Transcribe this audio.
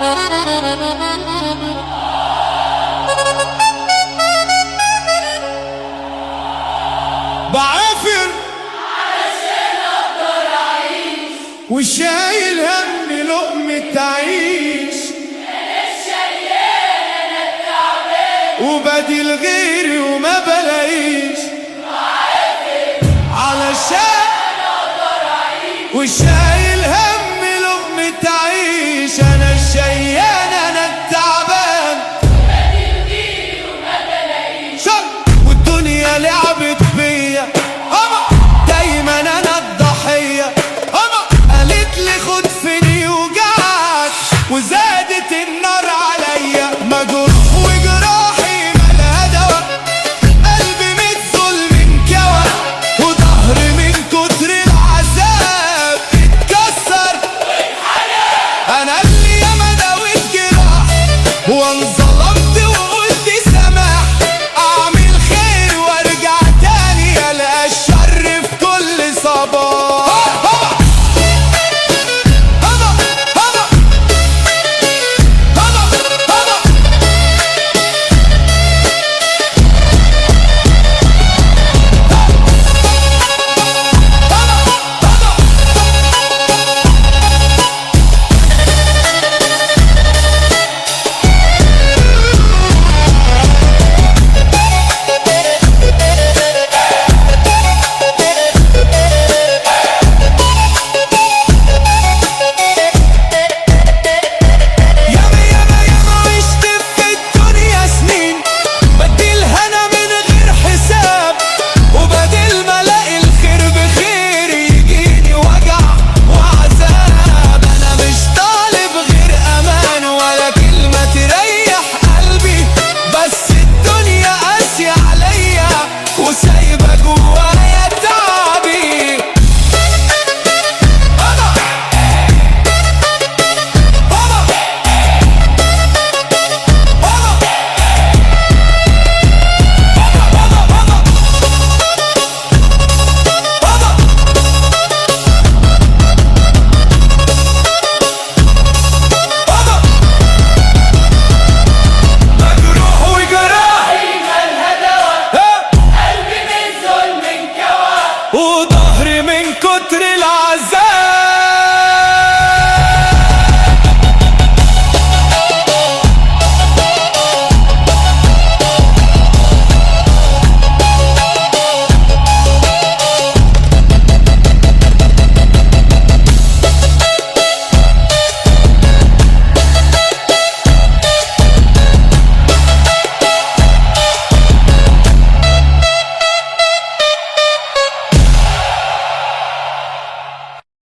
بعافر وشايل هم لقمة عيش وبديل غيري وما بلاقيش علشان وشايل هم لقمة عيش انا الشيان انا التعبان شر والدنيا لعبت بيا اما دايما انا الضحية اما قالت لي خد فيني وجعك وزادت النار عليا مجروح وجراحي مالها دوا قلبي من الظلم انكوى وظهري من كتر العذاب اتكسر انا اللي ياما داويت جراح وانظر